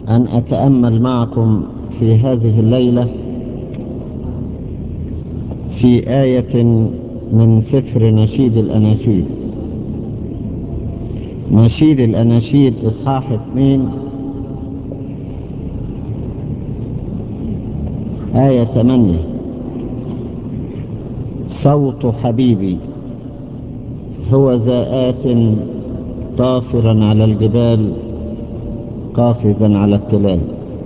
أن أتأمل معكم في هذه الليلة في آية من سفر نشيد الأناشيد نشيد الأناشيد إصحاح اثنين آية ثمانية صوت حبيبي هو زاءات طافرا على الجبال قافزا على التلال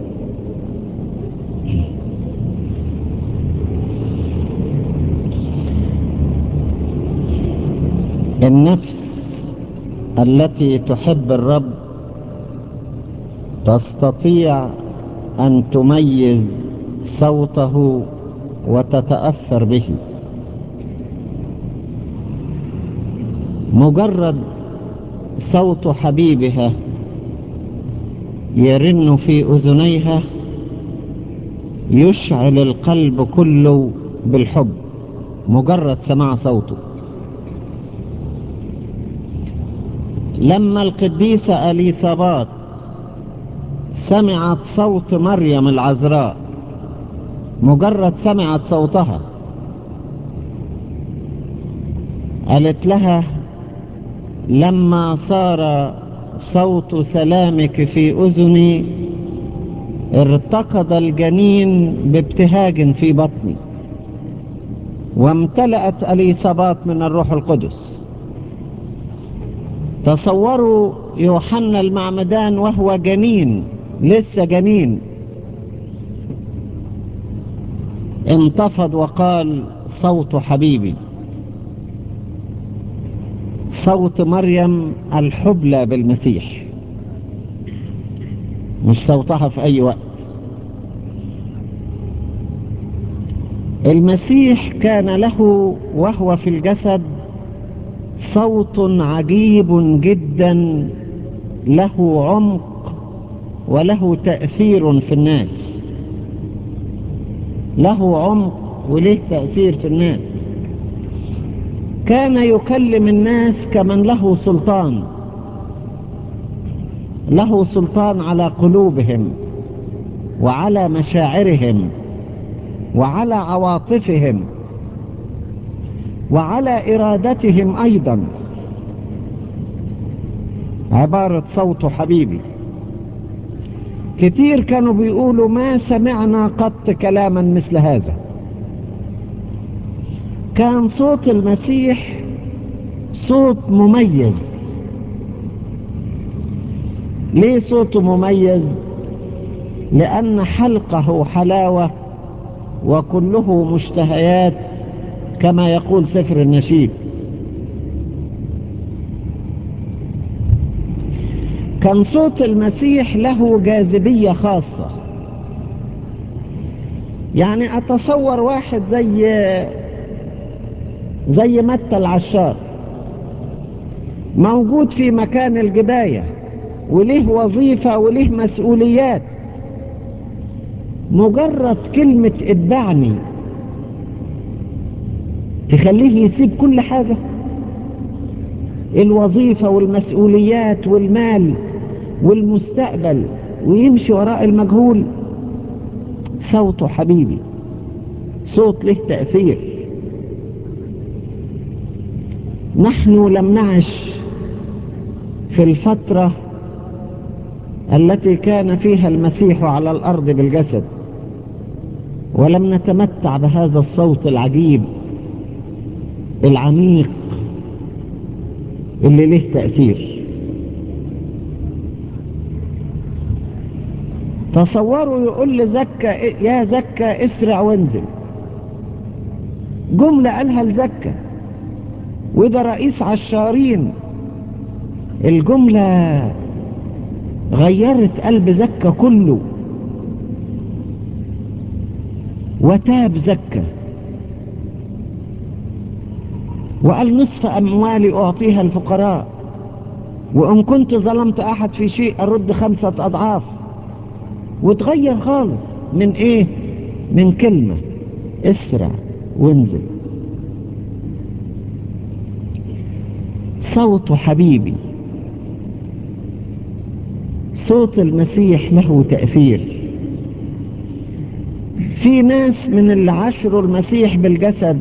النفس التي تحب الرب تستطيع أن تميز صوته وتتأثر به مجرد صوت حبيبها يرن في أذنيها يشعل القلب كله بالحب مجرد سماع صوته لما القديسة أليصابات سمعت صوت مريم العذراء مجرد سمعت صوتها قالت لها لما صار صوت سلامك في أذني ارتقد الجنين بابتهاج في بطني وامتلأت أليصابات من الروح القدس تصوروا يوحنا المعمدان وهو جنين لسه جنين انتفض وقال صوت حبيبي صوت مريم الحبلى بالمسيح مش صوتها في أي وقت المسيح كان له وهو في الجسد صوت عجيب جدا له عمق وله تأثير في الناس له عمق وله تأثير في الناس كان يكلم الناس كمن له سلطان له سلطان على قلوبهم وعلى مشاعرهم وعلى عواطفهم وعلى إرادتهم أيضا عبارة صوت حبيبي كتير كانوا بيقولوا ما سمعنا قط كلاما مثل هذا كان صوت المسيح صوت مميز ليه صوته مميز لأن حلقه حلاوة وكله مشتهيات كما يقول سفر النشيد كان صوت المسيح له جاذبية خاصة يعني أتصور واحد زي زي متى العشار موجود في مكان الجباية وليه وظيفة وليه مسؤوليات مجرد كلمة اتبعني تخليه يسيب كل حاجة الوظيفة والمسؤوليات والمال والمستقبل ويمشي وراء المجهول صوته حبيبي صوت له تأثير نحن لم نعش في الفترة التي كان فيها المسيح على الأرض بالجسد ولم نتمتع بهذا الصوت العجيب العميق اللي له تأثير تصوروا يقول لزكا يا زكا اسرع وانزل جملة قالها لزكا وده رئيس عشارين الجملة غيرت قلب زكا كله وتاب زكا وقال نصف أموالي أعطيها الفقراء وإن كنت ظلمت أحد في شيء أرد خمسة أضعاف وتغير خالص من إيه من كلمة اسرع وانزل صوت حبيبي صوت المسيح له تأثير في ناس من اللي عاشروا المسيح بالجسد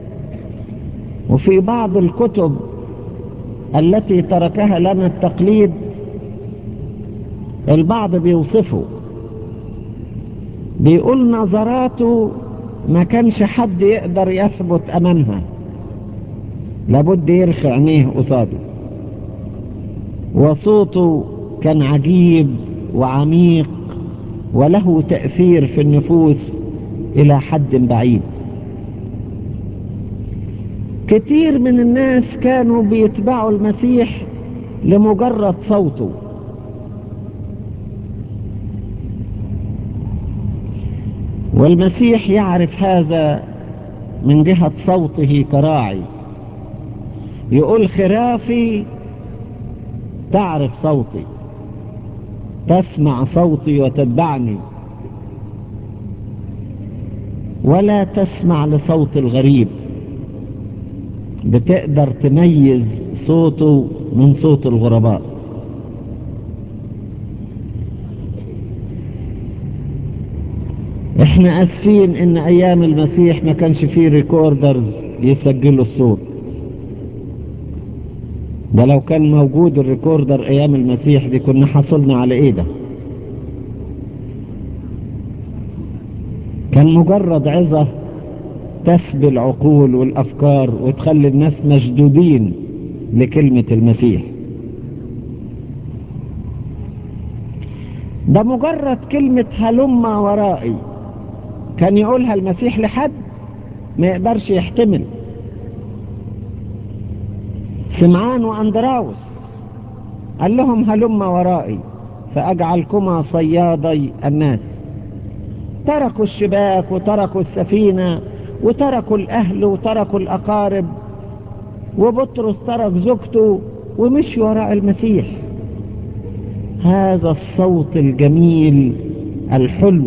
وفي بعض الكتب التي تركها لنا التقليد البعض بيوصفه بيقول نظراته ما كانش حد يقدر يثبت امامها لابد يرخي عينيه قصاده وصوته كان عجيب وعميق وله تأثير في النفوس إلى حد بعيد كتير من الناس كانوا بيتبعوا المسيح لمجرد صوته والمسيح يعرف هذا من جهة صوته كراعي يقول خرافي تعرف صوتي تسمع صوتي وتتبعني ولا تسمع لصوت الغريب بتقدر تميز صوته من صوت الغرباء احنا اسفين ان ايام المسيح ما كانش فيه ريكوردرز يسجلوا الصوت ده لو كان موجود الريكوردر ايام المسيح دي كنا حصلنا على ايه ده كان مجرد عظة تسبي العقول والافكار وتخلي الناس مشدودين لكلمة المسيح ده مجرد كلمة هلم ورائي كان يقولها المسيح لحد ما يقدرش يحتمل سمعان واندراوس قال لهم هلم ورائي فاجعلكما صيادي الناس تركوا الشباك وتركوا السفينة وتركوا الاهل وتركوا الاقارب وبطرس ترك زوجته ومشي وراء المسيح هذا الصوت الجميل الحلو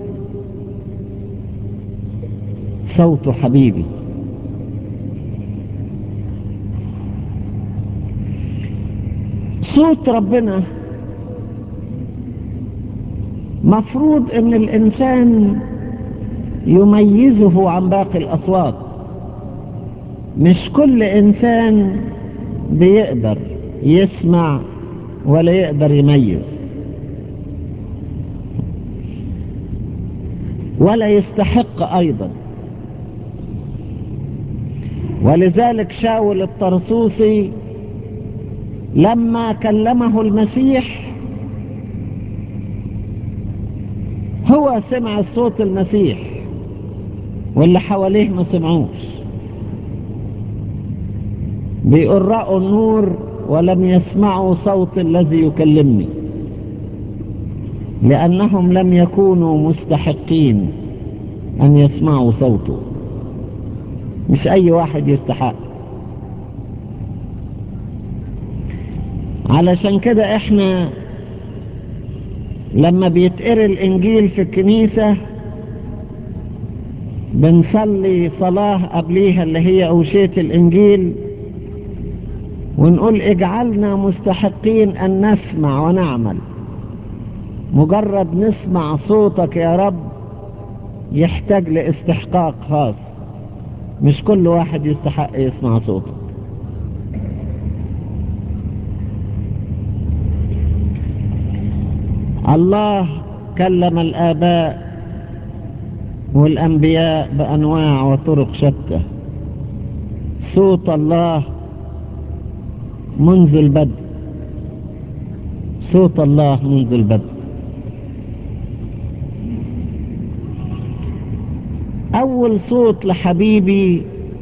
صوت حبيبي صوت ربنا مفروض ان الانسان يميزه عن باقي الاصوات مش كل انسان بيقدر يسمع ولا يقدر يميز ولا يستحق ايضا ولذلك شاول الطرسوسي لما كلمه المسيح هو سمع صوت المسيح واللي حواليه ما سمعوش بيقول رأوا النور ولم يسمعوا صوت الذي يكلمني لأنهم لم يكونوا مستحقين أن يسمعوا صوته مش أي واحد يستحق علشان كده احنا لما بيتقري الانجيل في الكنيسة بنصلي صلاة قبليها اللي هي اوشية الانجيل ونقول اجعلنا مستحقين ان نسمع ونعمل مجرد نسمع صوتك يا رب يحتاج لاستحقاق خاص مش كل واحد يستحق يسمع صوتك الله كلم الآباء والأنبياء بأنواع وطرق شتى صوت الله منذ البدء صوت الله منذ البدء أول صوت لحبيبي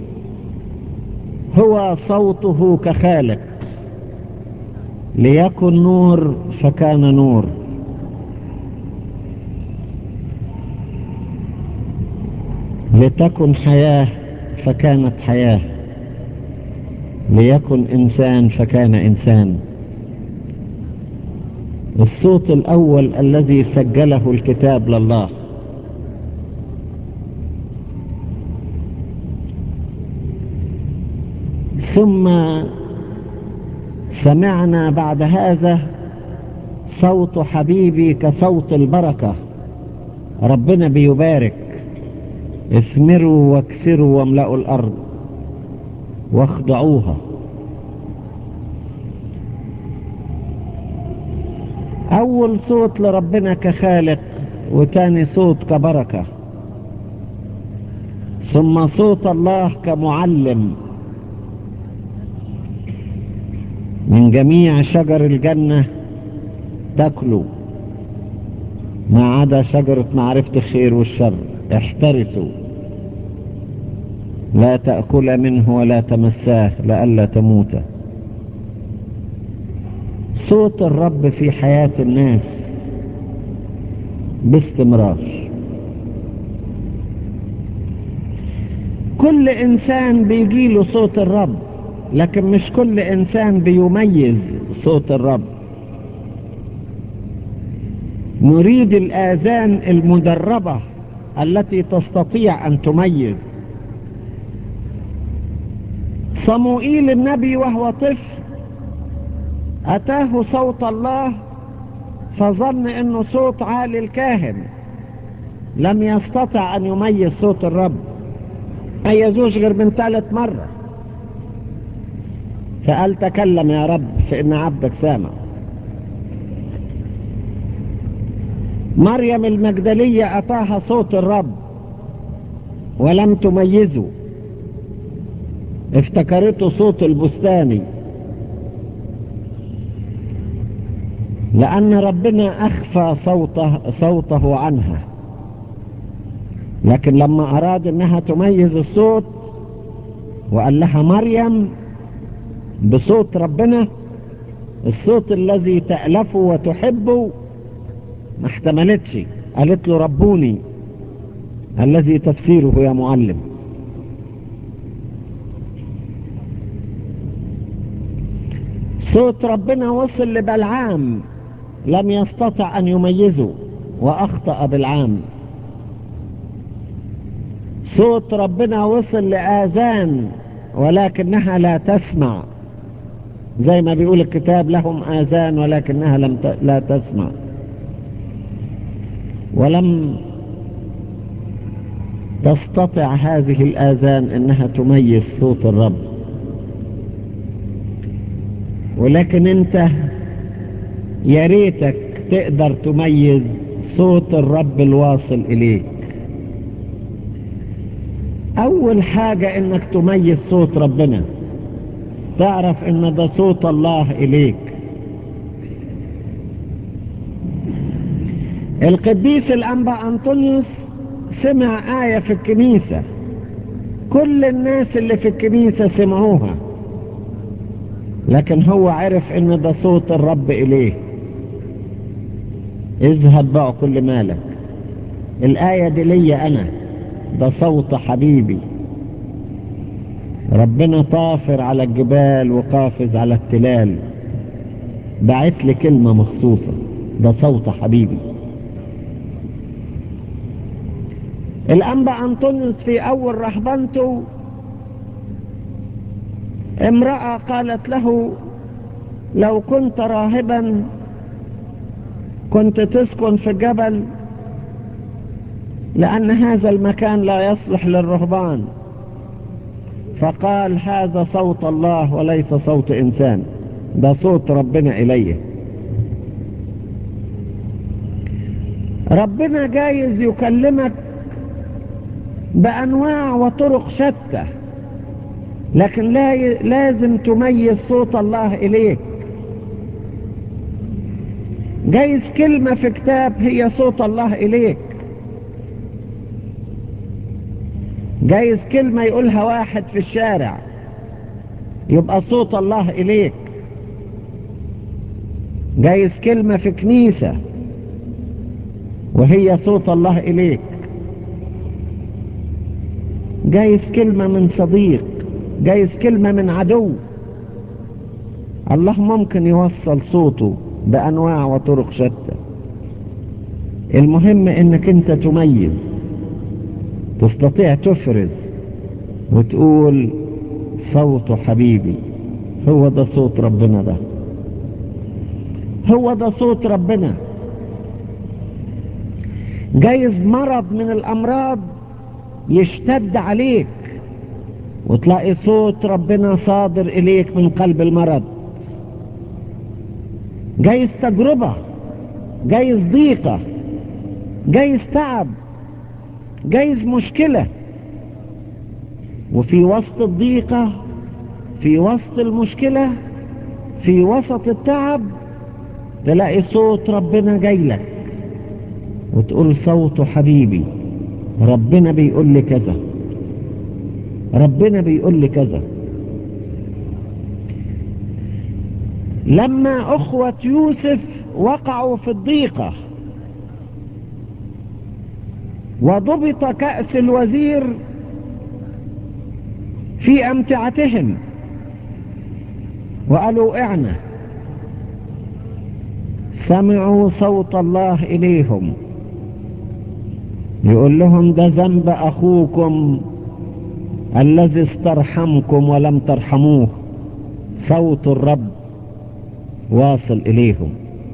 هو صوته كخالق ليكن نور فكان نور لتكن حياة فكانت حياة ليكن إنسان فكان إنسان الصوت الأول الذي سجله الكتاب لله ثم سمعنا بعد هذا صوت حبيبي كصوت البركة ربنا بيبارك اثمروا واكسروا واملأوا الأرض واخضعوها أول صوت لربنا كخالق وتاني صوت كبركة ثم صوت الله كمعلم من جميع شجر الجنة تاكلوا ما عدا شجرة معرفة الخير والشر احترسوا لا تأكل منه ولا تمساه لئلا تموت صوت الرب في حياة الناس باستمرار كل انسان بيجيله صوت الرب لكن مش كل انسان بيميز صوت الرب نريد الاذان المدربة التي تستطيع ان تميز صموئيل النبي وهو طفل اتاه صوت الله فظن انه صوت عالي الكاهن لم يستطع ان يميز صوت الرب ميزوش غير من ثالث مرة فقال تكلم يا رب فإن عبدك سامع مريم المجدلية أتاها صوت الرب ولم تميزه افتكرته صوت البستاني لأن ربنا أخفى صوته, صوته عنها لكن لما أراد أنها تميز الصوت وقال لها مريم بصوت ربنا الصوت الذي تألفه وتحبه ما احتملتش قالت له ربوني الذي تفسيره يا معلم صوت ربنا وصل لبلعام لم يستطع أن يميزه وأخطأ بالعام صوت ربنا وصل لآذان ولكنها لا تسمع زي ما بيقول الكتاب لهم آذان ولكنها لم ت... لا تسمع ولم تستطع هذه الآذان انها تميز صوت الرب ولكن انت يا ريتك تقدر تميز صوت الرب الواصل اليك اول حاجة انك تميز صوت ربنا تعرف ان ده صوت الله اليك القديس الانبا انطونيوس سمع آية في الكنيسة كل الناس اللي في الكنيسة سمعوها لكن هو عرف ان ده صوت الرب اليه اذهب بقى كل مالك الآية دي ليا انا ده صوت حبيبي ربنا طافر على الجبال وقافز على التلال بعت لي كلمة مخصوصة ده صوت حبيبي الأنبا أنطونيوس في أول رهبنته امرأة قالت له لو كنت راهبا كنت تسكن في الجبل لأن هذا المكان لا يصلح للرهبان فقال هذا صوت الله وليس صوت إنسان ده صوت ربنا إليه ربنا جايز يكلمك بأنواع وطرق شتى لكن لا ي... لازم تميز صوت الله إليك جايز كلمة في كتاب هي صوت الله إليك جايز كلمة يقولها واحد في الشارع يبقى صوت الله إليك جايز كلمة في كنيسة وهي صوت الله إليك جايز كلمة من صديق جايز كلمة من عدو الله ممكن يوصل صوته بأنواع وطرق شتى المهم انك انت تميز تستطيع تفرز وتقول صوت حبيبي هو ده صوت ربنا ده هو ده صوت ربنا جايز مرض من الامراض يشتد عليك وتلاقي صوت ربنا صادر اليك من قلب المرض جايز تجربة جايز ضيقة جايز تعب جايز مشكلة وفي وسط الضيقة في وسط المشكلة في وسط التعب تلاقي صوت ربنا جاي لك وتقول صوته حبيبي ربنا بيقول لي كذا ربنا بيقول لي كذا لما أخوة يوسف وقعوا في الضيقة وضبط كأس الوزير في أمتعتهم وقالوا اعنا سمعوا صوت الله إليهم يقول لهم ده ذنب أخوكم الذي استرحمكم ولم ترحموه صوت الرب واصل إليهم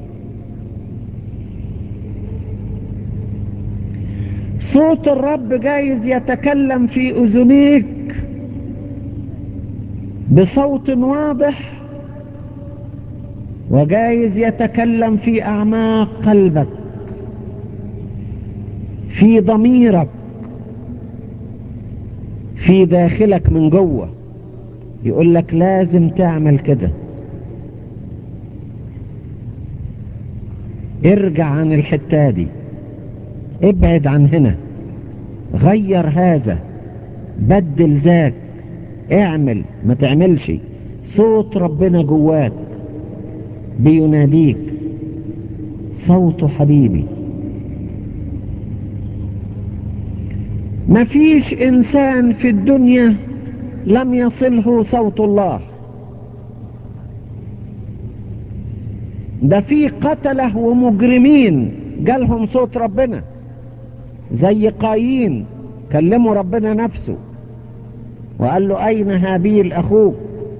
صوت الرب جايز يتكلم في أذنيك بصوت واضح وجايز يتكلم في أعماق قلبك في ضميرك في داخلك من جوه يقول لك لازم تعمل كده ارجع عن الحتة دي ابعد عن هنا غير هذا بدل ذاك اعمل ما تعملش صوت ربنا جواك بيناديك صوت حبيبي مفيش انسان في الدنيا لم يصله صوت الله ده في قتله ومجرمين جالهم صوت ربنا زي قايين كلموا ربنا نفسه وقال له اين هابيل اخوك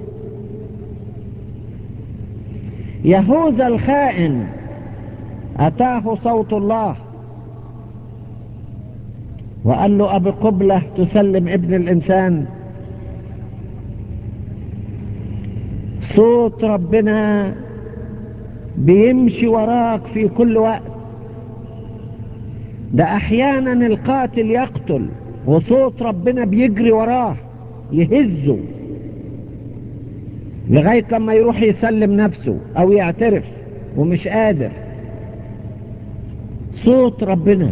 يهوذا الخائن اتاه صوت الله وقال له ابي قبلة تسلم ابن الانسان صوت ربنا بيمشي وراك في كل وقت ده احيانا القاتل يقتل وصوت ربنا بيجري وراه يهزه لغاية لما يروح يسلم نفسه او يعترف ومش قادر صوت ربنا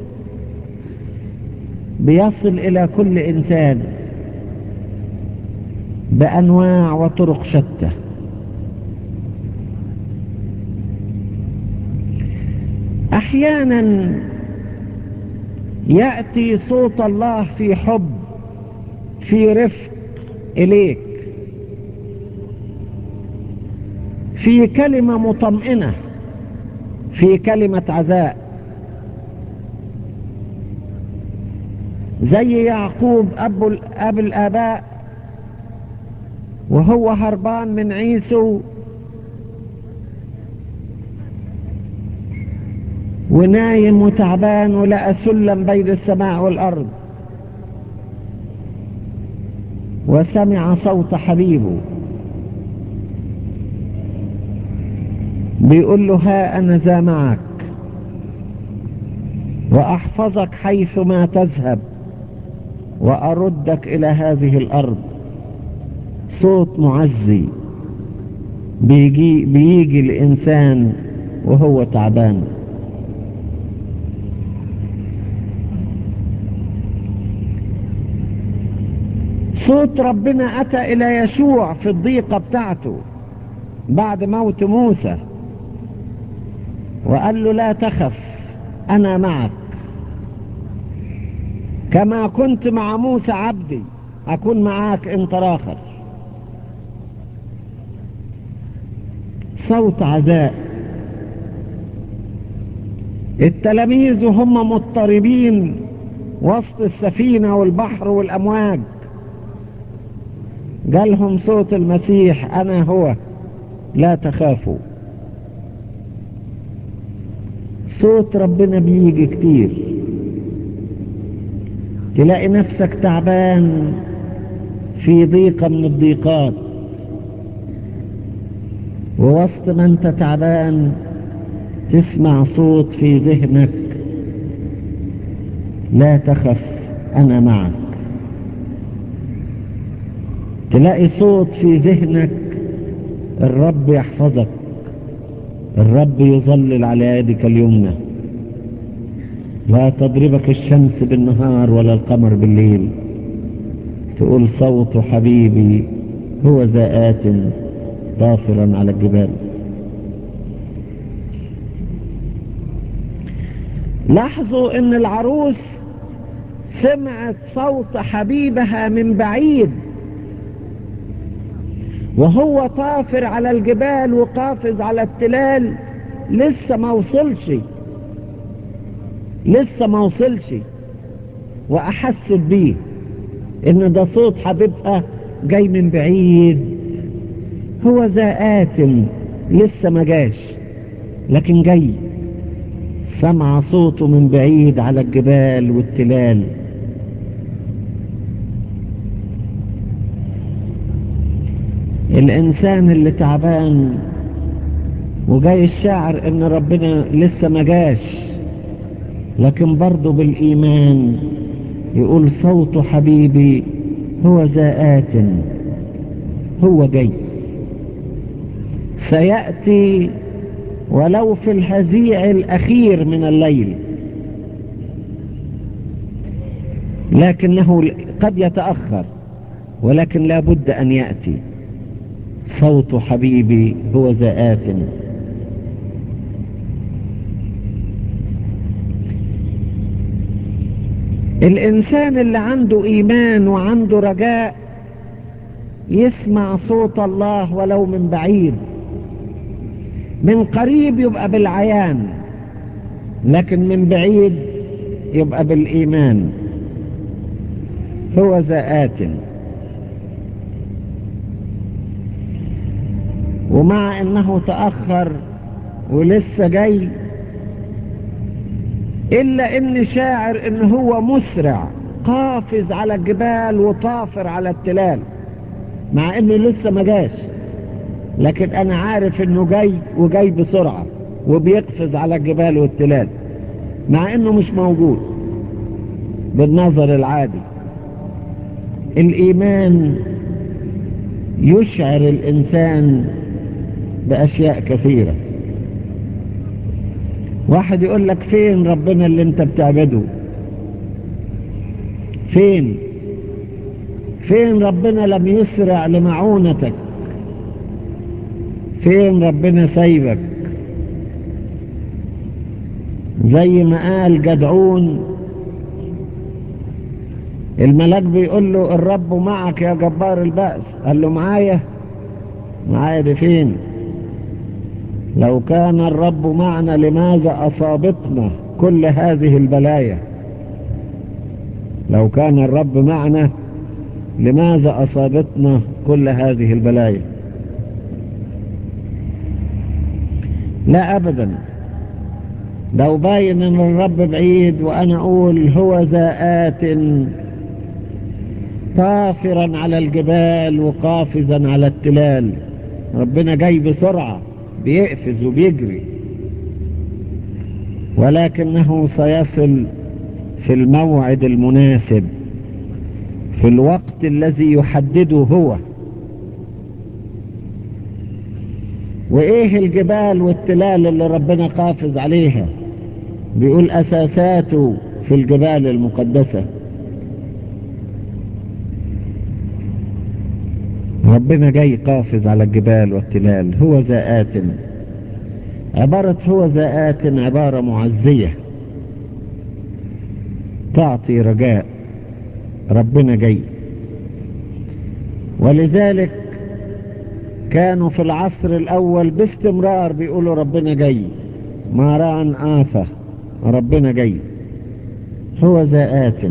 بيصل الى كل انسان بانواع وطرق شتى احيانا يأتي صوت الله في حب في رفق إليك في كلمة مطمئنة في كلمة عزاء زي يعقوب أبو أب الآباء وهو هربان من عيسو ونايم وتعبان ولقى سلم بين السماء والأرض وسمع صوت حبيبه بيقول له ها أنا ذا معك وأحفظك حيث ما تذهب وأردك إلى هذه الأرض صوت معزي بيجي, بيجي الإنسان وهو تعبان صوت ربنا أتى إلى يشوع في الضيقة بتاعته بعد موت موسى وقال له لا تخف أنا معك كما كنت مع موسى عبدي أكون معاك انت راخر صوت عزاء التلاميذ وهم مضطربين وسط السفينة والبحر والأمواج جالهم صوت المسيح أنا هو لا تخافوا صوت ربنا بيجي كتير تلاقي نفسك تعبان في ضيقة من الضيقات ووسط ما انت تعبان تسمع صوت في ذهنك لا تخف انا معك تلاقي صوت في ذهنك الرب يحفظك الرب يظلل على يدك اليمنى لا تضربك الشمس بالنهار ولا القمر بالليل تقول صوت حبيبي هو ذا آت طافرا على الجبال لاحظوا ان العروس سمعت صوت حبيبها من بعيد وهو طافر على الجبال وقافز على التلال لسه ما وصلش لسه ما وصلش واحست بيه ان ده صوت حبيبها جاي من بعيد هو ذا آتم لسه ما جاش لكن جاي سمع صوته من بعيد على الجبال والتلال الانسان اللي تعبان وجاي الشاعر ان ربنا لسه ما جاش لكن برضه بالايمان يقول صوت حبيبي هو ذا آت هو جاي سيأتي ولو في الهزيع الأخير من الليل لكنه قد يتأخر ولكن لا بد أن يأتي صوت حبيبي هو ذا آت الإنسان اللي عنده إيمان وعنده رجاء يسمع صوت الله ولو من بعيد من قريب يبقى بالعيان لكن من بعيد يبقى بالإيمان هو ذا آت ومع انه تأخر ولسه جاي الا ان شاعر ان هو مسرع قافز على الجبال وطافر على التلال مع انه لسه ما جاش لكن انا عارف انه جاي وجاي بسرعة وبيقفز على الجبال والتلال مع انه مش موجود بالنظر العادي الايمان يشعر الانسان باشياء كثيرة واحد يقول لك فين ربنا اللي انت بتعبده فين فين ربنا لم يسرع لمعونتك فين ربنا سايبك زي ما قال جدعون الملاك بيقول له الرب معك يا جبار البأس قال له معايا معايا دي فين لو كان الرب معنا لماذا أصابتنا كل هذه البلايا لو كان الرب معنا لماذا أصابتنا كل هذه البلايا لا أبدا لو باين ان الرب بعيد وانا اقول هو ذا آت طافرا على الجبال وقافزا على التلال ربنا جاي بسرعة بيقفز وبيجري ولكنه سيصل في الموعد المناسب في الوقت الذي يحدده هو وايه الجبال والتلال اللي ربنا قافز عليها بيقول اساساته في الجبال المقدسة ربنا جاي قافز على الجبال والتلال هو ذا آت عبارة هو ذا آت عبارة معزية تعطي رجاء ربنا جاي ولذلك كانوا في العصر الأول باستمرار بيقولوا ربنا جاي ما رأى آفة ربنا جاي هو ذا آت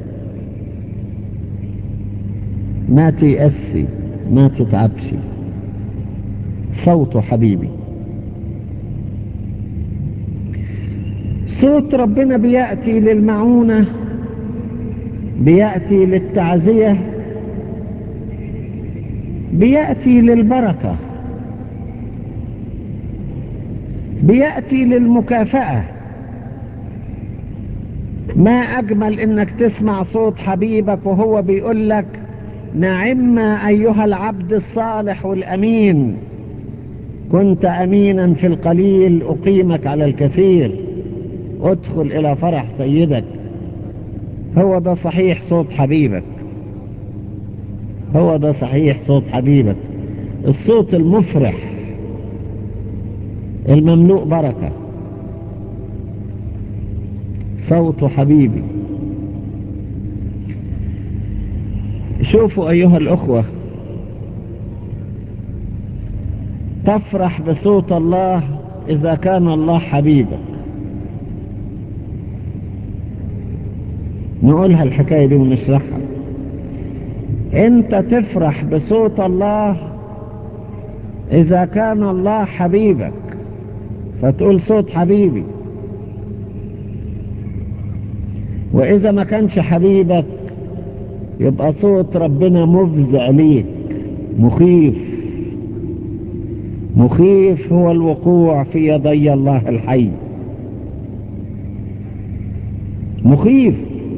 ما تيأسي ما تتعبش صوت حبيبي صوت ربنا بيأتي للمعونة بيأتي للتعزية بيأتي للبركة بيأتي للمكافأة ما أجمل إنك تسمع صوت حبيبك وهو بيقول لك نعم أيها العبد الصالح والأمين كنت أمينا في القليل أقيمك على الكثير ادخل إلى فرح سيدك هو ده صحيح صوت حبيبك هو ده صحيح صوت حبيبك الصوت المفرح المملوء بركة صوت حبيبي شوفوا أيها الأخوة تفرح بصوت الله إذا كان الله حبيبك نقولها الحكاية دي ونشرحها انت تفرح بصوت الله اذا كان الله حبيبك فتقول صوت حبيبي واذا ما كانش حبيبك يبقى صوت ربنا مفزع ليك مخيف مخيف هو الوقوع في يدي الله الحي مخيف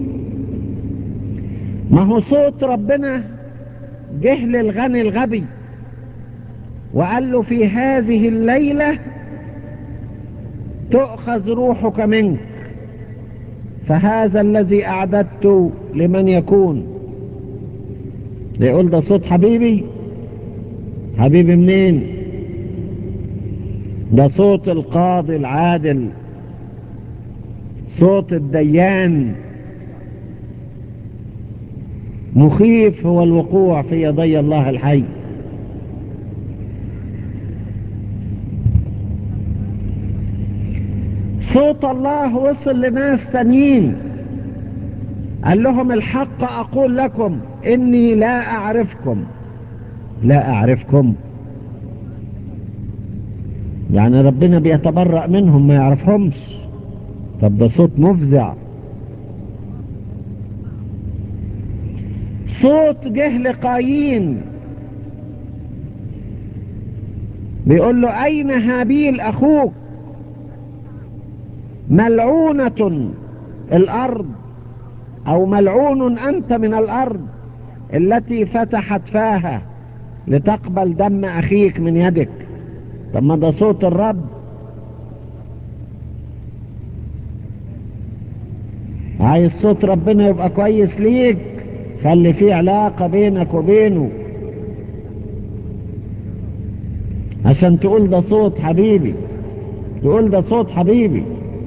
ما هو صوت ربنا جه للغني الغبي وقال له في هذه الليلة تؤخذ روحك منك فهذا الذي أعددت لمن يكون يقول ده صوت حبيبي حبيبي منين ده صوت القاضي العادل صوت الديان مخيف هو الوقوع في يدي الله الحي صوت الله وصل لناس تانيين قال لهم الحق أقول لكم إني لا أعرفكم لا أعرفكم يعني ربنا بيتبرأ منهم ما يعرفهمش طب ده صوت مفزع صوت جه لقايين بيقول له أين هابيل أخوك ملعونة الأرض أو ملعون أنت من الأرض التي فتحت فاها لتقبل دم أخيك من يدك طب ما ده صوت الرب عايز صوت ربنا يبقى كويس ليك خلي فيه علاقة بينك وبينه عشان تقول ده صوت حبيبي تقول ده صوت حبيبي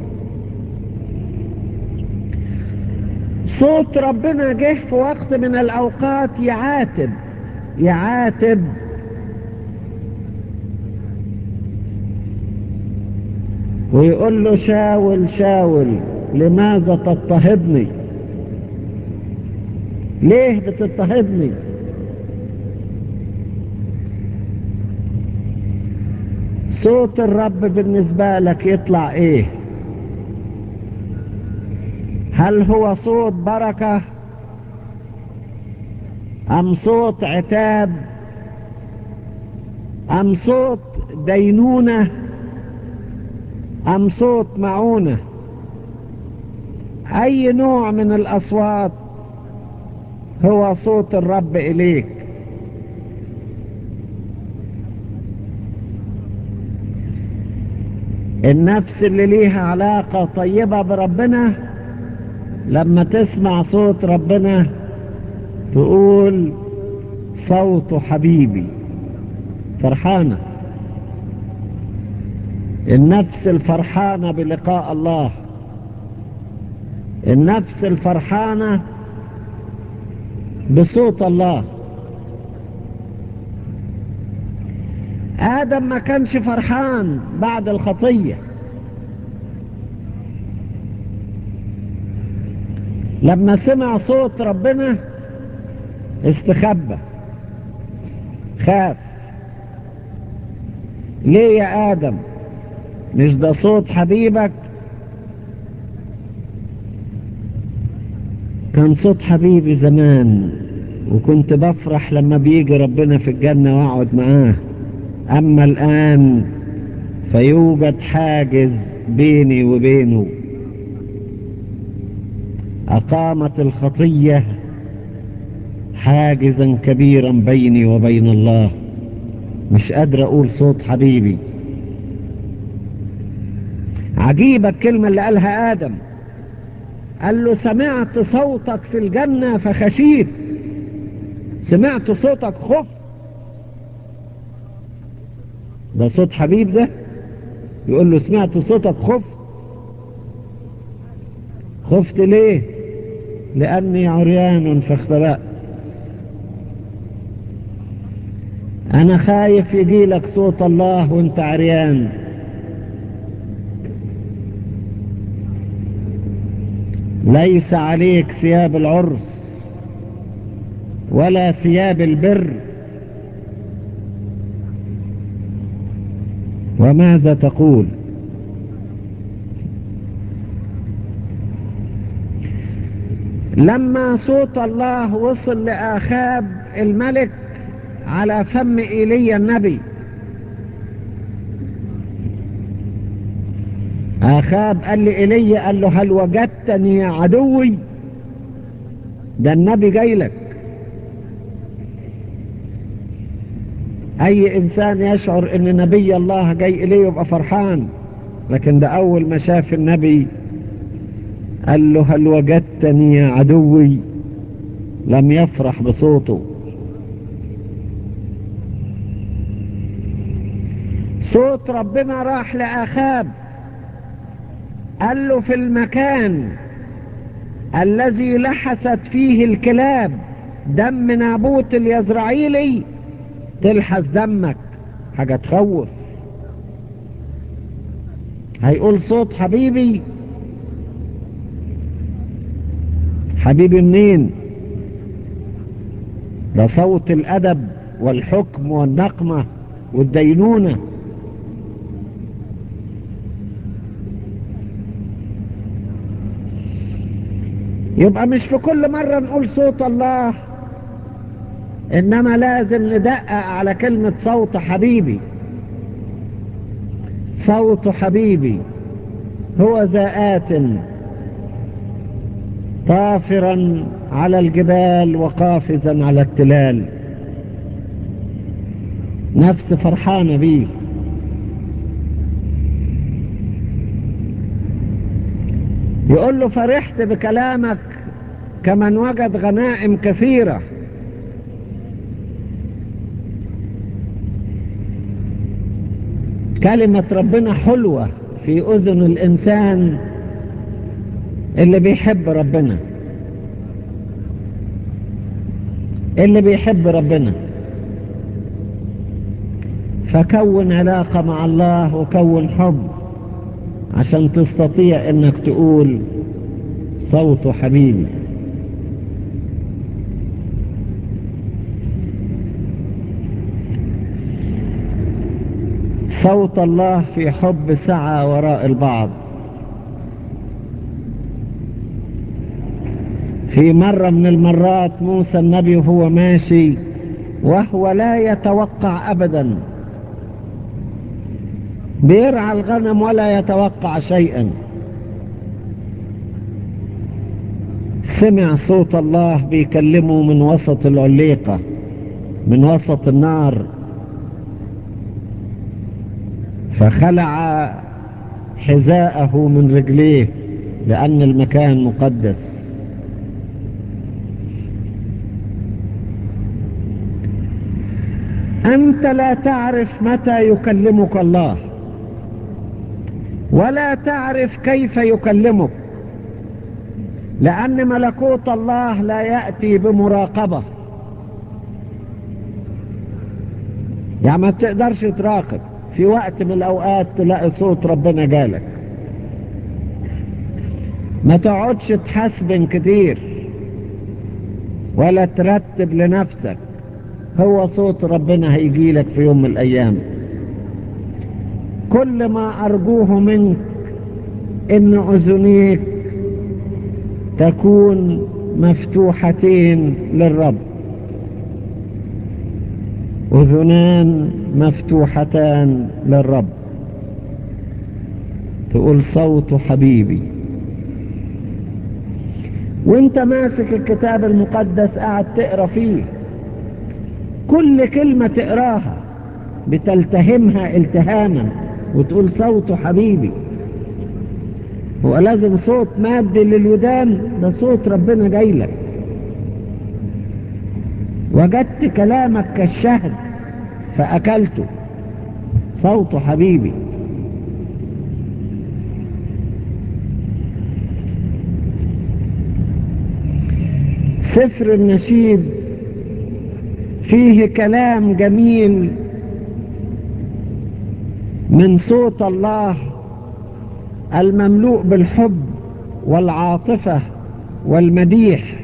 صوت ربنا جه في وقت من الأوقات يعاتب يعاتب ويقول له شاول شاول لماذا تضطهدني ليه بتضطهدني صوت الرب بالنسبة لك يطلع ايه هل هو صوت بركة ام صوت عتاب ام صوت دينونة ام صوت معونة اي نوع من الاصوات هو صوت الرب اليك النفس اللي ليها علاقة طيبة بربنا لما تسمع صوت ربنا تقول صوت حبيبي فرحانة النفس الفرحانة بلقاء الله النفس الفرحانة بصوت الله آدم ما كانش فرحان بعد الخطية لما سمع صوت ربنا استخبى خاف ليه يا آدم مش ده صوت حبيبك كان صوت حبيبي زمان وكنت بفرح لما بيجي ربنا في الجنة واقعد معاه اما الان فيوجد حاجز بيني وبينه اقامت الخطية حاجزا كبيرا بيني وبين الله مش قادر اقول صوت حبيبي عجيبة الكلمة اللي قالها ادم قال له سمعت صوتك في الجنة فخشيت سمعت صوتك خف ده صوت حبيب ده يقول له سمعت صوتك خف خفت ليه لاني عريان فاختبأت انا خايف يجي لك صوت الله وانت عريان ليس عليك ثياب العرس ولا ثياب البر وماذا تقول لما صوت الله وصل لآخاب الملك على فم إيليا النبي آخاب قال لي إيليا قال له هل وجدتني يا عدوي ده النبي جاي لك أي إنسان يشعر إن نبي الله جاي إليه يبقى فرحان لكن ده أول ما شاف النبي قال له هل وجدتني يا عدوي لم يفرح بصوته صوت ربنا راح لآخاب قال له في المكان الذي لحست فيه الكلاب دم نابوت اليزرعيلي تلحس دمك حاجة تخوف هيقول صوت حبيبي حبيبي منين ده صوت الأدب والحكم والنقمة والدينونة يبقى مش في كل مرة نقول صوت الله إنما لازم ندقق على كلمة صوت حبيبي صوت حبيبي هو ذا آت طافرا على الجبال وقافزا على التلال نفس فرحانة بيه يقول له فرحت بكلامك كمن وجد غنائم كثيرة كلمة ربنا حلوة في أذن الإنسان اللي بيحب ربنا اللي بيحب ربنا فكون علاقة مع الله وكون حب عشان تستطيع انك تقول صوت حبيبي صوت الله في حب سعى وراء البعض في مرة من المرات موسى النبي وهو ماشي وهو لا يتوقع أبدا بيرعى الغنم ولا يتوقع شيئا سمع صوت الله بيكلمه من وسط العليقة من وسط النار فخلع حذاءه من رجليه لأن المكان مقدس أنت لا تعرف متى يكلمك الله ولا تعرف كيف يكلمك لأن ملكوت الله لا يأتي بمراقبة يعني ما تقدرش تراقب في وقت من الأوقات تلاقي صوت ربنا جالك ما تقعدش تحسبن كتير ولا ترتب لنفسك هو صوت ربنا هيجيلك في يوم من الأيام كل ما أرجوه منك إن أذنيك تكون مفتوحتين للرب أذنان مفتوحتان للرب تقول صوت حبيبي وانت ماسك الكتاب المقدس قاعد تقرا فيه كل كلمة تقراها بتلتهمها التهاما وتقول صوت حبيبي هو لازم صوت مادي للودان ده صوت ربنا جاي لك وجدت كلامك كالشهد فأكلته صوت حبيبي سفر النشيد فيه كلام جميل من صوت الله المملوء بالحب والعاطفة والمديح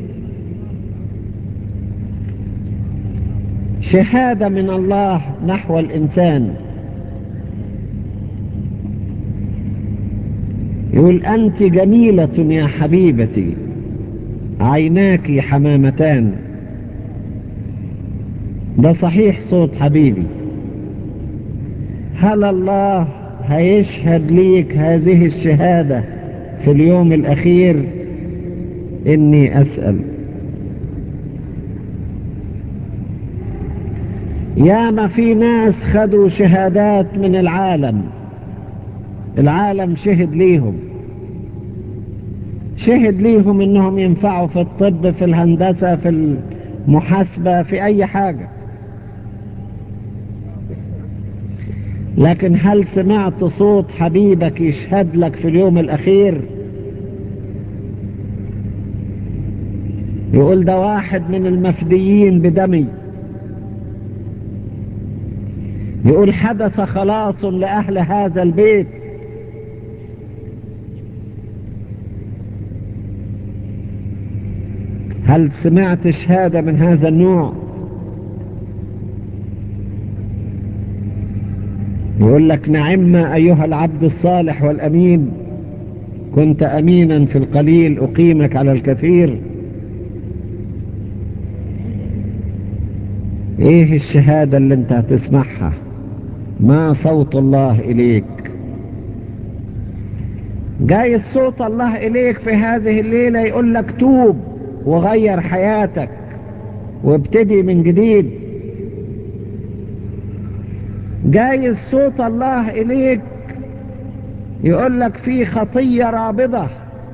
شهادة من الله نحو الإنسان يقول أنت جميلة يا حبيبتي عيناك حمامتان ده صحيح صوت حبيبي هل الله هيشهد ليك هذه الشهادة في اليوم الأخير إني أسأل ياما في ناس خدوا شهادات من العالم العالم شهد ليهم شهد ليهم انهم ينفعوا في الطب في الهندسة في المحاسبة في اي حاجة لكن هل سمعت صوت حبيبك يشهد لك في اليوم الاخير يقول ده واحد من المفديين بدمي يقول حدث خلاص لأهل هذا البيت هل سمعت شهادة من هذا النوع يقول لك نعم أيها العبد الصالح والأمين كنت أمينا في القليل أقيمك على الكثير ايه الشهادة اللي انت هتسمعها ما صوت الله اليك جاي صوت الله اليك في هذه الليلة يقول لك توب وغير حياتك وابتدي من جديد جاي صوت الله اليك يقول لك في خطية رابضة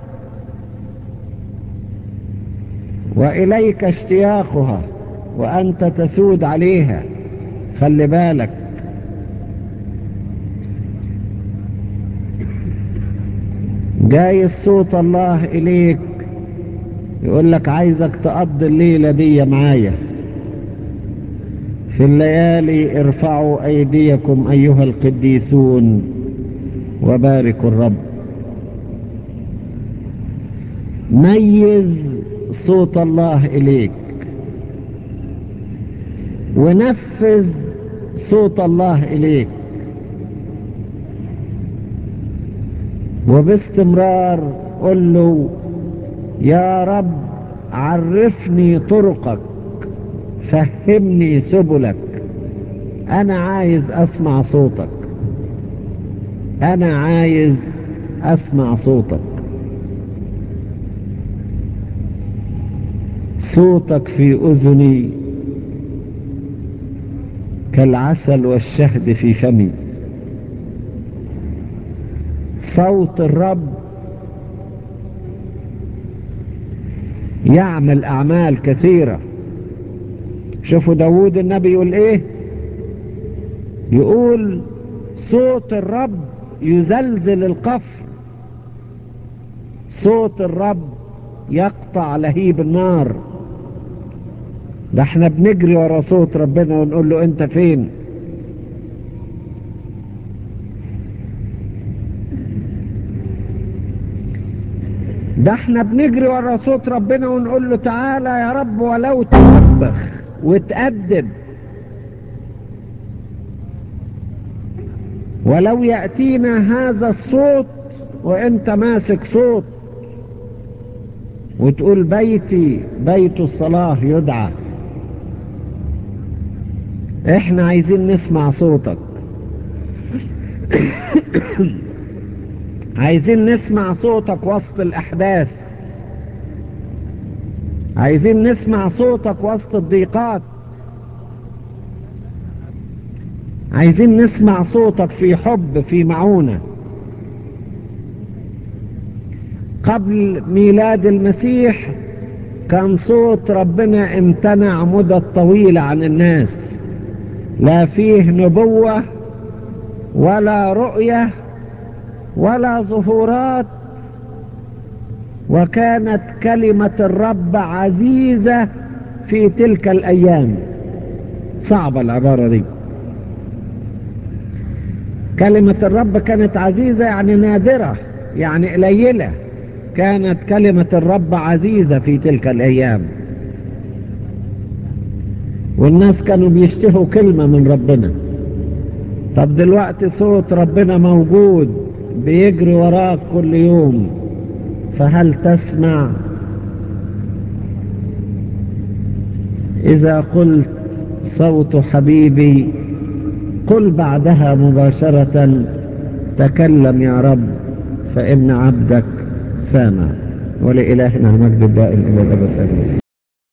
واليك اشتياقها وانت تسود عليها خلي بالك جاي صوت الله اليك يقول لك عايزك تقضي الليلة دي معايا في الليالي ارفعوا ايديكم ايها القديسون وباركوا الرب ميز صوت الله اليك ونفذ صوت الله إليك وباستمرار قل له يا رب عرفني طرقك فهمني سبلك أنا عايز أسمع صوتك أنا عايز أسمع صوتك صوتك في أذني كالعسل والشهد في فمي صوت الرب يعمل أعمال كثيرة شوفوا داود النبي يقول ايه يقول صوت الرب يزلزل القفر صوت الرب يقطع لهيب النار ده احنا بنجري ورا صوت ربنا ونقول له انت فين ده احنا بنجري ورا صوت ربنا ونقول له تعالى يا رب ولو تنبخ وتأدب ولو يأتينا هذا الصوت وانت ماسك صوت وتقول بيتي بيت الصلاة يدعى احنا عايزين نسمع صوتك عايزين نسمع صوتك وسط الاحداث عايزين نسمع صوتك وسط الضيقات عايزين نسمع صوتك في حب في معونة قبل ميلاد المسيح كان صوت ربنا امتنع مدة طويلة عن الناس لا فيه نبوة ولا رؤية ولا ظهورات وكانت كلمة الرب عزيزة في تلك الأيام صعبة العبارة دي كلمة الرب كانت عزيزة يعني نادرة يعني قليلة كانت كلمة الرب عزيزة في تلك الأيام والناس كانوا بيشتهوا كلمة من ربنا طب دلوقتي صوت ربنا موجود بيجري وراك كل يوم فهل تسمع إذا قلت صوت حبيبي قل بعدها مباشرة تكلم يا رب فإن عبدك سامع ولإلهنا المجد الدائم إلى الأبد آمين